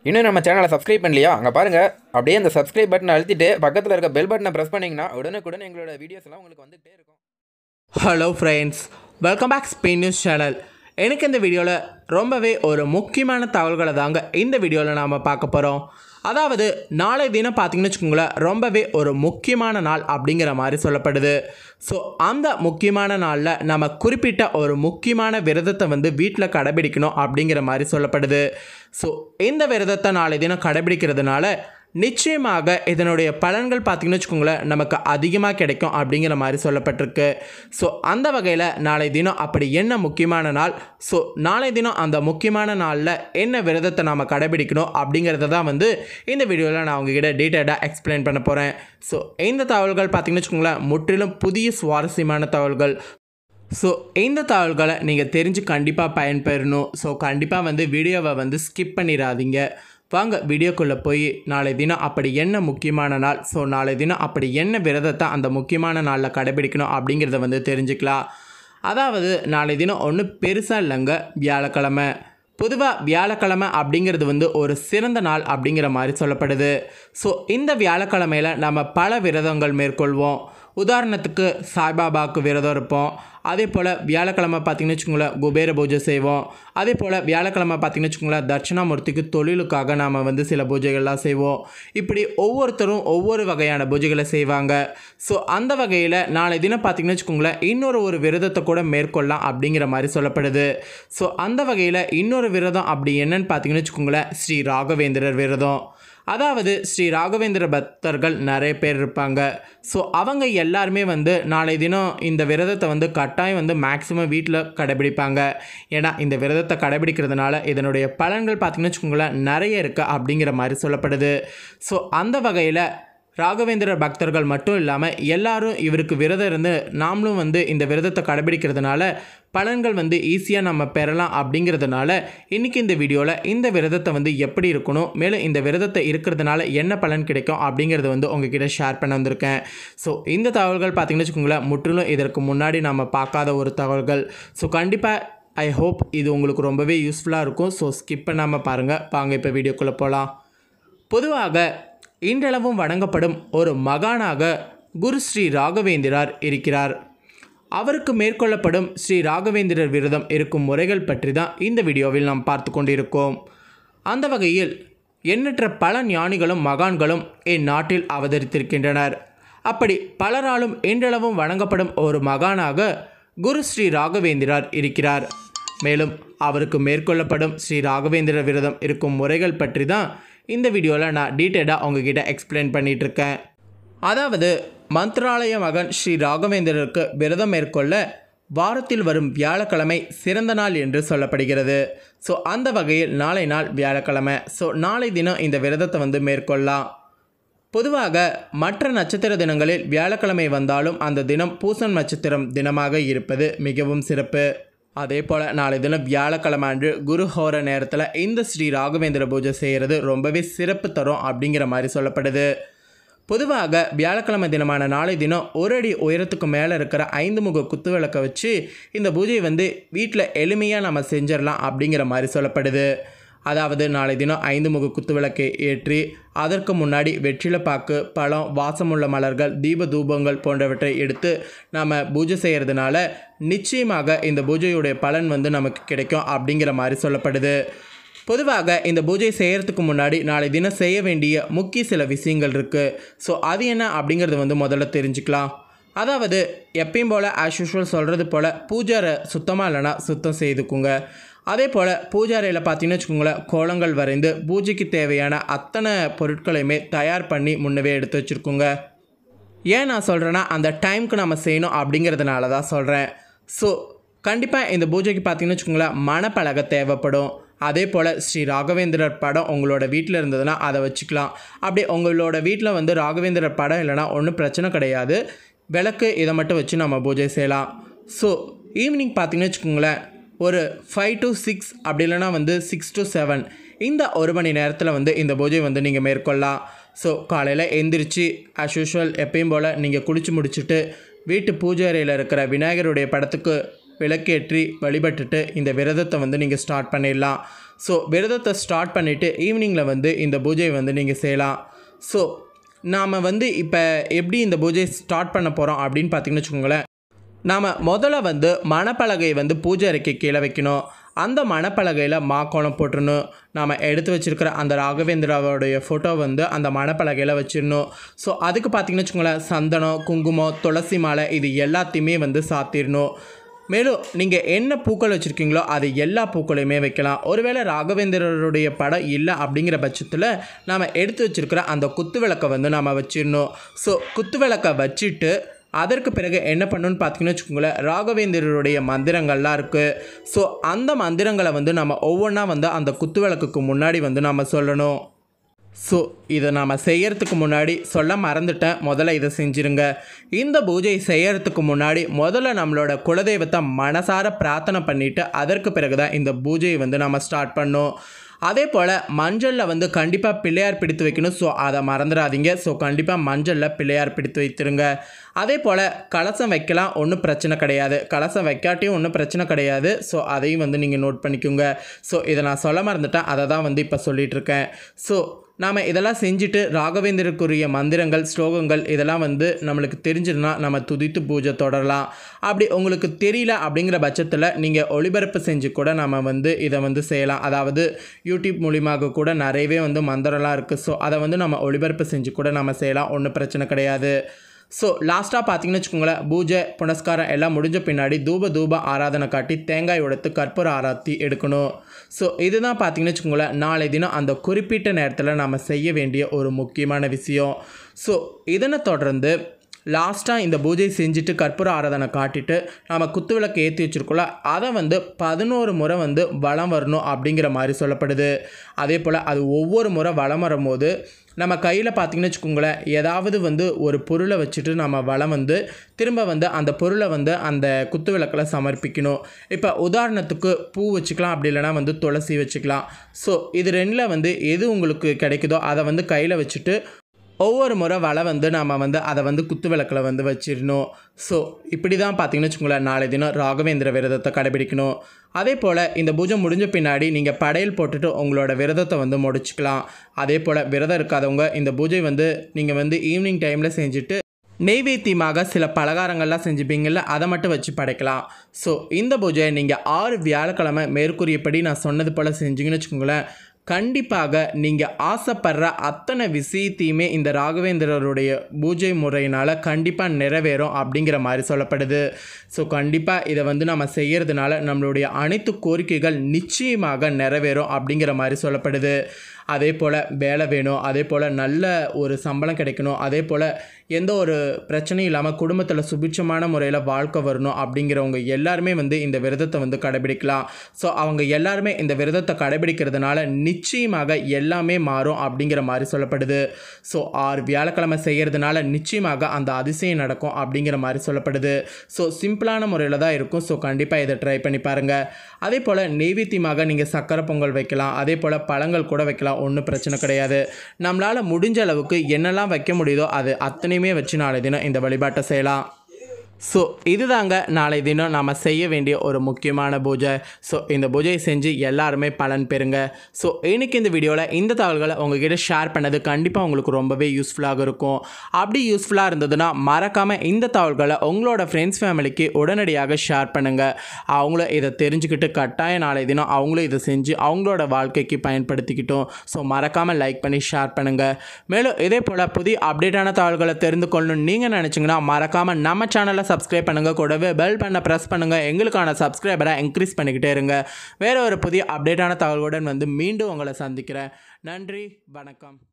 இன்னும் நம்ம சேனலை சப்ஸ்கிரைப் பண்ணலையா அங்கே பாருங்கள் அப்படியே அந்த சப்ஸ்கிரைப் பட்டனை அழுத்திட்டு பக்கத்தில் இருக்க பெல் பட்டனை ப்ரெஸ் பண்ணிங்கன்னா உடனுக்குடன் எங்களோட வீடியோஸ் எல்லாம் உங்களுக்கு வந்துகிட்டே இருக்கும் hello friends welcome back Spain news channel எனக்கு இந்த வீடியோவில் ரொம்பவே ஒரு முக்கியமான தகவல்களை தாங்க இந்த வீடியோவில் நாம் பார்க்க போகிறோம் அதாவது நாளை தினம் பார்த்தீங்கன்னு வச்சுக்கோங்களேன் ரொம்பவே ஒரு முக்கியமான நாள் அப்படிங்கிற மாதிரி சொல்லப்படுது ஸோ அந்த முக்கியமான நாளில் நம்ம குறிப்பிட்ட ஒரு முக்கியமான விரதத்தை வந்து வீட்டில் கடைபிடிக்கணும் அப்படிங்கிற மாதிரி சொல்லப்படுது ஸோ இந்த விரதத்தை நாளை தினம் கடைபிடிக்கிறதுனால நிச்சயமாக இதனுடைய பலன்கள் பார்த்திங்கன்னு வச்சுக்கோங்களேன் நமக்கு அதிகமாக கிடைக்கும் அப்படிங்கிற மாதிரி சொல்லப்பட்டிருக்கு ஸோ அந்த வகையில் நாளை தினம் அப்படி என்ன முக்கியமான நாள் ஸோ நாளை தினம் அந்த முக்கியமான நாளில் என்ன விரதத்தை நாம் கடைபிடிக்கணும் அப்படிங்கிறத தான் வந்து இந்த வீடியோவில் நான் உங்ககிட்ட டீட்டெயிலாக எக்ஸ்பிளைன் பண்ண போகிறேன் ஸோ இந்த தகவல்கள் பார்த்திங்கன்னு வச்சுக்கோங்களேன் முற்றிலும் புதிய சுவாரஸ்யமான தகவல்கள் ஸோ இந்த தகவல்களை நீங்கள் தெரிஞ்சு கண்டிப்பாக பயன்பெறணும் ஸோ கண்டிப்பாக வந்து வீடியோவை வந்து ஸ்கிப் பண்ணிடாதீங்க வாங்க வீடியோக்குள்ளே போய் நாளை தினம் அப்படி என்ன முக்கியமான நாள் ஸோ நாளை தினம் அப்படி என்ன விரதத்தை அந்த முக்கியமான நாளில் கடைபிடிக்கணும் அப்படிங்கிறத வந்து தெரிஞ்சுக்கலாம் அதாவது நாளை தினம் ஒன்றும் பெருசாக இல்லைங்க வியாழக்கிழமை பொதுவாக வியாழக்கிழமை அப்படிங்கிறது வந்து ஒரு சிறந்த நாள் அப்படிங்கிற மாதிரி சொல்லப்படுது ஸோ இந்த வியாழக்கிழமையில் நம்ம பல விரதங்கள் மேற்கொள்வோம் உதாரணத்துக்கு சாய்பாபாவுக்கு விரதம் இருப்போம் அதே போல் வியாழக்கிழமை பார்த்திங்கன்னு வச்சுக்கோங்களேன் குபேர பூஜை செய்வோம் அதே போல் வியாழக்கிழமை பார்த்திங்கன்னு வச்சுக்கோங்களேன் தட்சிணாமூர்த்திக்கு தொழிலுக்காக நாம் வந்து சில பூஜைகள்லாம் செய்வோம் இப்படி ஒவ்வொருத்தரும் ஒவ்வொரு வகையான பூஜைகளை செய்வாங்க ஸோ அந்த வகையில் நாளை தினம் பார்த்திங்கன்னு வச்சுக்கோங்களேன் இன்னொரு ஒரு விரதத்தை கூட மேற்கொள்ளலாம் அப்படிங்கிற மாதிரி சொல்லப்படுது ஸோ அந்த வகையில் இன்னொரு விரதம் அப்படி என்னன்னு பார்த்தீங்கன்னு வச்சுக்கோங்களேன் ஸ்ரீ ராகவேந்திரர் விரதம் அதாவது ஸ்ரீ ராகவேந்திர பக்தர்கள் நிறைய பேர் இருப்பாங்க ஸோ அவங்க எல்லாருமே வந்து நாளை தினம் இந்த விரதத்தை வந்து கட்டாயம் வந்து மேக்ஸிமம் வீட்டில் கடைபிடிப்பாங்க ஏன்னா இந்த விரதத்தை கடைபிடிக்கிறதுனால இதனுடைய பலன்கள் பார்த்திங்கன்னு வச்சுக்கோங்களேன் நிறைய இருக்குது அப்படிங்கிற மாதிரி சொல்லப்படுது ஸோ அந்த வகையில் ராகவேந்திரர் பக்தர்கள் மட்டும் இல்லாமல் எல்லாரும் இவருக்கு விரதம் இருந்து நாமளும் வந்து இந்த விரதத்தை கடைபிடிக்கிறதுனால பலன்கள் வந்து ஈஸியாக நம்ம பெறலாம் அப்படிங்கிறதுனால இன்றைக்கி இந்த வீடியோவில் இந்த விரதத்தை வந்து எப்படி இருக்கணும் மேலும் இந்த விரதத்தை இருக்கிறதுனால என்ன பலன் கிடைக்கும் அப்படிங்கிறத வந்து உங்ககிட்ட ஷேர் பண்ண வந்திருக்கேன் ஸோ இந்த தகவல்கள் பார்த்திங்கன்னு வச்சுக்கோங்களேன் முற்றிலும் இதற்கு முன்னாடி நம்ம பார்க்காத ஒரு தகவல்கள் ஸோ கண்டிப்பாக ஐ ஹோப் இது உங்களுக்கு ரொம்பவே யூஸ்ஃபுல்லாக இருக்கும் ஸோ ஸ்கிப் பண்ணாமல் பாருங்கள் வாங்க இப்போ வீடியோக்குள்ளே போகலாம் பொதுவாக இன்றளவும் வணங்கப்படும் ஒரு மகானாக குரு ஸ்ரீ ராகவேந்திரார் இருக்கிறார் அவருக்கு மேற்கொள்ளப்படும் ஸ்ரீ ராகவேந்திரர் விரதம் இருக்கும் முறைகள் பற்றி தான் இந்த வீடியோவில் நாம் பார்த்து கொண்டிருக்கோம் அந்த வகையில் எண்ணற்ற பல ஞானிகளும் மகான்களும் இந்நாட்டில் அவதரித்திருக்கின்றனர் அப்படி பலராலும் இன்றளவும் வணங்கப்படும் ஒரு மகானாக குரு ஸ்ரீ ராகவேந்திரார் இருக்கிறார் மேலும் அவருக்கு மேற்கொள்ளப்படும் ஸ்ரீ ராகவேந்திர விரதம் இருக்கும் முறைகள் பற்றி தான் இந்த வீடியோவில் நான் டீட்டெயிலாக உங்ககிட்ட எக்ஸ்பிளைன் பண்ணிகிட்டு இருக்கேன் அதாவது மந்த்ராலய மகன் ஸ்ரீ ராகவேந்திரருக்கு விரதம் மேற்கொள்ள வாரத்தில் வரும் வியாழக்கிழமை சிறந்த நாள் என்று சொல்லப்படுகிறது ஸோ அந்த வகையில் நாளை நாள் வியாழக்கிழமை ஸோ நாளை தினம் இந்த விரதத்தை வந்து மேற்கொள்ளலாம் பொதுவாக மற்ற நட்சத்திர தினங்களில் வியாழக்கிழமை வந்தாலும் அந்த தினம் பூசன் நட்சத்திரம் தினமாக இருப்பது மிகவும் சிறப்பு அதே போல் நாளை தினம் வியாழக்கிழமை அன்று குரு ஹோர நேரத்தில் இந்த ஸ்ரீ ராகவேந்திர பூஜை செய்கிறது ரொம்பவே சிறப்பு தரும் அப்படிங்கிற மாதிரி சொல்லப்படுது பொதுவாக வியாழக்கிழமை தினமான நாளை தினம் ஒரு அடி உயரத்துக்கு மேலே இருக்கிற ஐந்து முக குத்து விளக்கை வச்சு இந்த பூஜையை வந்து வீட்டில் எளிமையாக நம்ம செஞ்சிடலாம் அப்படிங்கிற மாதிரி சொல்லப்படுது அதாவது நாளை தினம் ஐந்து முக குத்து விளக்கை ஏற்றி அதற்கு முன்னாடி வெற்றிலைப்பாக்கு பழம் வாசமுள்ள மலர்கள் தீப தூபங்கள் போன்றவற்றை எடுத்து நம்ம பூஜை செய்கிறதுனால நிச்சயமாக இந்த பூஜையுடைய பலன் வந்து நமக்கு கிடைக்கும் அப்படிங்கிற மாதிரி சொல்லப்படுது பொதுவாக இந்த பூஜை செய்கிறதுக்கு முன்னாடி நாளை தினம் செய்ய வேண்டிய முக்கிய சில விஷயங்கள் இருக்குது ஸோ அது என்ன அப்படிங்கிறது வந்து முதல்ல தெரிஞ்சுக்கலாம் அதாவது எப்பயும் போல் ஆஸ் யூஷுவல் சொல்கிறது போல் பூஜாரை சுத்தமாக இல்லைனா சுத்தம் செய்துக்குங்க அதே போல் பூஜாரையில் பார்த்தீங்கன்னு வச்சுக்கோங்களேன் கோலங்கள் வரைந்து பூஜைக்கு தேவையான அத்தனை பொருட்களையுமே தயார் பண்ணி முன்னவே எடுத்து வச்சுருக்குங்க ஏன் நான் சொல்கிறேன்னா அந்த டைமுக்கு நம்ம செய்யணும் அப்படிங்கிறதுனால தான் சொல்கிறேன் ஸோ கண்டிப்பாக இந்த பூஜைக்கு பார்த்தீங்கன்னு வச்சுக்கோங்களேன் மணப்பலகை தேவைப்படும் அதே போல் ஸ்ரீ ராகவேந்திரர் படம் உங்களோட வீட்டில் இருந்ததுன்னா அதை வச்சுக்கலாம் அப்படி உங்களோட வீட்டில் வந்து ராகவேந்திரர் படம் இல்லைனா ஒன்றும் பிரச்சனை கிடையாது விளக்கு இதை மட்டும் வச்சு நம்ம பூஜை செய்யலாம் ஸோ ஈவினிங் பார்த்தீங்கன்னு வச்சுக்கோங்களேன் ஒரு ஃபைவ் டு சிக்ஸ் அப்படி இல்லைனா வந்து சிக்ஸ் டு செவன் இந்த ஒரு மணி நேரத்தில் வந்து இந்த பூஜை வந்து நீங்கள் மேற்கொள்ளலாம் ஸோ காலையில் எந்திரிச்சு ஆஸ் யூஷுவல் எப்பயும் போல் நீங்கள் குளித்து முடிச்சுட்டு வீட்டு பூஜை அறையில் இருக்கிற விநாயகருடைய படத்துக்கு விளக்கேற்றி வழிபட்டுட்டு இந்த விரதத்தை வந்து நீங்கள் ஸ்டார்ட் பண்ணிடலாம் ஸோ விரதத்தை ஸ்டார்ட் பண்ணிவிட்டு ஈவினிங்கில் வந்து இந்த பூஜையை வந்து நீங்கள் செய்யலாம் ஸோ நாம் வந்து இப்போ எப்படி இந்த பூஜையை ஸ்டார்ட் பண்ண போகிறோம் அப்படின்னு பார்த்தீங்கன்னு வச்சுக்கோங்களேன் நாம் முதல்ல வந்து மணப்பலகையை வந்து பூஜை அறைக்கு கீழே வைக்கணும் அந்த மணப்பலகையில் மாக்கோணம் போட்டுருணும் நாம் எடுத்து வச்சிருக்கிற அந்த ராகவேந்திராவோடைய ஃபோட்டோ வந்து அந்த மணப்பலகையில் வச்சிடணும் ஸோ அதுக்கு பார்த்தீங்கன்னு வச்சுக்கோங்களேன் சந்தனம் குங்குமம் துளசி மாலை இது எல்லாத்தையுமே வந்து சாத்திடணும் மேலும் நீங்கள் என்ன பூக்கள் வச்சுருக்கீங்களோ அது எல்லா பூக்களையுமே வைக்கலாம் ஒருவேளை ராகவேந்திரருடைய படம் இல்லை அப்படிங்கிற பட்சத்தில் நாம் எடுத்து வச்சிருக்கிற அந்த குத்து விளக்கை வந்து நாம் வச்சிடணும் ஸோ குத்து விளக்கை வச்சுட்டு அதற்கு பிறகு என்ன பண்ணணும்னு பார்த்தீங்கன்னு வச்சுக்கோங்களேன் ராகவேந்திரருடைய மந்திரங்கள்லாம் இருக்குது ஸோ அந்த மந்திரங்களை வந்து நம்ம ஒவ்வொன்றா வந்து அந்த குத்து விளக்குக்கு முன்னாடி வந்து நம்ம சொல்லணும் ஸோ இதை நாம் செய்யறதுக்கு முன்னாடி சொல்ல மறந்துட்டேன் முதல்ல இதை செஞ்சிருங்க இந்த பூஜை செய்யறதுக்கு முன்னாடி முதல்ல நம்மளோட குலதெய்வத்தை மனசார பிரார்த்தனை பண்ணிவிட்டு அதற்கு பிறகு தான் இந்த பூஜையை வந்து நம்ம ஸ்டார்ட் பண்ணோம் அதே போல் மஞ்சளில் வந்து கண்டிப்பாக பிள்ளையார் பிடித்து வைக்கணும் ஸோ அதை மறந்துடாதீங்க ஸோ கண்டிப்பாக மஞ்சளில் பிள்ளையார் பிடித்து வைத்திருங்க அதே போல் கலசம் வைக்கலாம் ஒன்றும் பிரச்சனை கிடையாது கலசம் வைக்காட்டியும் ஒன்றும் பிரச்சனை கிடையாது ஸோ அதையும் வந்து நீங்கள் நோட் பண்ணிக்கோங்க ஸோ இதை நான் சொல்ல மறந்துட்டேன் அதை தான் வந்து இப்போ சொல்லிகிட்டு இருக்கேன் ஸோ நாம் இதெல்லாம் செஞ்சுட்டு ராகவேந்திரக்குரிய மந்திரங்கள் ஸ்லோகங்கள் இதெல்லாம் வந்து நம்மளுக்கு தெரிஞ்சதுன்னா நம்ம துதித்து பூஜை தொடரலாம் அப்படி உங்களுக்கு தெரியல அப்படிங்கிற பட்சத்தில் நீங்கள் ஒளிபரப்பு செஞ்சு கூட நம்ம வந்து இதை வந்து செய்யலாம் அதாவது யூடியூப் மூலியமாக கூட நிறையவே வந்து மந்திரம்லாம் இருக்குது ஸோ அதை வந்து நம்ம ஒளிபரப்பு செஞ்சு கூட நம்ம செய்யலாம் ஒன்றும் பிரச்சனை கிடையாது ஸோ லாஸ்ட்டாக பார்த்தீங்கன்னு வச்சுக்கோங்களேன் பூஜை புனஸ்காரம் எல்லாம் முடிஞ்ச பின்னாடி தூப தூப ஆராதனை காட்டி தேங்காய் உடைத்து கற்பூர ஆராத்தி எடுக்கணும் ஸோ இதுதான் பார்த்தீங்கன்னு வச்சுக்கோங்களேன் நாளை தினம் அந்த குறிப்பிட்ட நேரத்தில் நம்ம செய்ய வேண்டிய ஒரு முக்கியமான விஷயம் ஸோ இதனை தொடர்ந்து லாஸ்ட்டாக இந்த பூஜை செஞ்சுட்டு கற்பூர ஆராதனை காட்டிட்டு நம்ம குத்து விளக்கு ஏற்றி வச்சுருக்கோம்ல அதை வந்து பதினோரு முறை வந்து வலம் வரணும் அப்படிங்கிற மாதிரி சொல்லப்படுது அதே போல் அது ஒவ்வொரு முறை வலம் வரும்போது நம்ம கையில் பார்த்தீங்கன்னு வச்சுக்கோங்களேன் ஏதாவது வந்து ஒரு பொருளை வச்சுட்டு நம்ம வளம் வந்து திரும்ப வந்து அந்த பொருளை வந்து அந்த குத்து விளக்கில் சமர்ப்பிக்கணும் இப்போ உதாரணத்துக்கு பூ வச்சுக்கலாம் அப்படி இல்லைனா வந்து துளசி வச்சுக்கலாம் ஸோ இது ரெண்டில் வந்து எது உங்களுக்கு கிடைக்குதோ அதை வந்து கையில் வச்சுட்டு ஒவ்வொரு முறை வலை வந்து நாம் வந்து அதை வந்து குத்து விளக்கில் வந்து வச்சிடணும் ஸோ இப்படி தான் பார்த்தீங்கன்னு வச்சுக்கோங்களேன் நாளை தினம் ராகவேந்திர விரதத்தை கடைபிடிக்கணும் அதே போல் இந்த பூஜை முடிஞ்ச பின்னாடி நீங்கள் படையல் போட்டுட்டு உங்களோட விரதத்தை வந்து முடிச்சுக்கலாம் அதே போல் விரதம் இருக்காதவங்க இந்த பூஜை வந்து நீங்கள் வந்து ஈவினிங் டைமில் செஞ்சுட்டு நெய்வேத்தியமாக சில பலகாரங்கள்லாம் செஞ்சுப்பீங்கள்ல அதை மட்டும் வச்சு படைக்கலாம் ஸோ இந்த பூஜையை நீங்கள் ஆறு வியாழக்கிழமை மேற்கூறியபடி நான் சொன்னது போல் செஞ்சீங்கன்னு வச்சுக்கோங்களேன் கண்டிப்பாக நீங்கள் ஆசைப்படுற அத்தனை விஷயத்தையுமே இந்த ராகவேந்திரருடைய பூஜை முறையினால் கண்டிப்பாக நிறைவேறும் அப்படிங்கிற மாதிரி சொல்லப்படுது ஸோ கண்டிப்பாக இதை வந்து நம்ம செய்கிறதுனால நம்மளுடைய அனைத்து கோரிக்கைகள் நிச்சயமாக நிறைவேறும் அப்படிங்கிற மாதிரி சொல்லப்படுது அதே போல் வேலை வேணும் அதே போல் நல்ல ஒரு சம்பளம் கிடைக்கணும் அதே போல் எந்த ஒரு பிரச்சனையும் இல்லாமல் குடும்பத்தில் சுபிட்சமான முறையில் வாழ்க்கை வரணும் அப்படிங்கிறவங்க எல்லாருமே வந்து இந்த விரதத்தை வந்து கடைபிடிக்கலாம் ஸோ அவங்க எல்லாருமே இந்த விரதத்தை கடைபிடிக்கிறதுனால நிச்சயமாக எல்லாமே மாறும் அப்படிங்கிற மாதிரி சொல்லப்படுது ஸோ ஆறு வியாழக்கிழமை செய்கிறதுனால நிச்சயமாக அந்த அதிசயம் நடக்கும் அப்படிங்கிற மாதிரி சொல்லப்படுது ஸோ சிம்பிளான முறையில் தான் இருக்கும் ஸோ கண்டிப்பாக இதை ட்ரை பண்ணி பாருங்கள் அதே போல் நெய்வேத்தியமாக நீங்கள் சக்கரை பொங்கல் வைக்கலாம் அதே போல் பழங்கள் கூட வைக்கலாம் ஒன்றும் பிரச்சனை கிடையாது நம்மளால் முடிஞ்ச அளவுக்கு என்னெல்லாம் வைக்க முடியுதோ அது அத்தனையுமே வச்சு நாளை தினம் இந்த வழிபாட்டை செய்யலாம் ஸோ இதுதாங்க நாளை தினம் நாம் செய்ய வேண்டிய ஒரு முக்கியமான பூஜை ஸோ இந்த பூஜையை செஞ்சு எல்லாருமே பலன் பெறுங்க ஸோ இன்னைக்கு இந்த வீடியோவில் இந்த தகவல்களை உங்ககிட்ட ஷேர் பண்ணது கண்டிப்பாக உங்களுக்கு ரொம்பவே யூஸ்ஃபுல்லாக இருக்கும் அப்படி யூஸ்ஃபுல்லாக இருந்ததுன்னா மறக்காமல் இந்த தகவல்களை உங்களோட ஃப்ரெண்ட்ஸ் ஃபேமிலிக்கு உடனடியாக ஷேர் பண்ணுங்கள் அவங்களும் இதை தெரிஞ்சுக்கிட்டு கட்டாய நாளை தினம் அவங்களும் இதை செஞ்சு அவங்களோட வாழ்க்கைக்கு பயன்படுத்திக்கிட்டோம் ஸோ மறக்காமல் லைக் பண்ணி ஷேர் பண்ணுங்கள் மேலும் இதே போல் புதிய அப்டேட்டான தகவல்களை தெரிந்து கொள்ளணும்னு நீங்கள் நினச்சிங்கன்னா மறக்காமல் நம்ம சேனலை சப்ஸ்கிரைப் பண்ணுங்கள் கூடவே பெல் பண்ண ப்ரெஸ் பண்ணுங்கள் எங்களுக்கான சப்ஸ்கிரைபரை இன்க்ரீஸ் பண்ணிக்கிட்டே இருங்க வேறு ஒரு புதிய அப்டேட்டான தகவலுடன் வந்து மீண்டும் உங்களை சந்திக்கிறேன் நன்றி வணக்கம்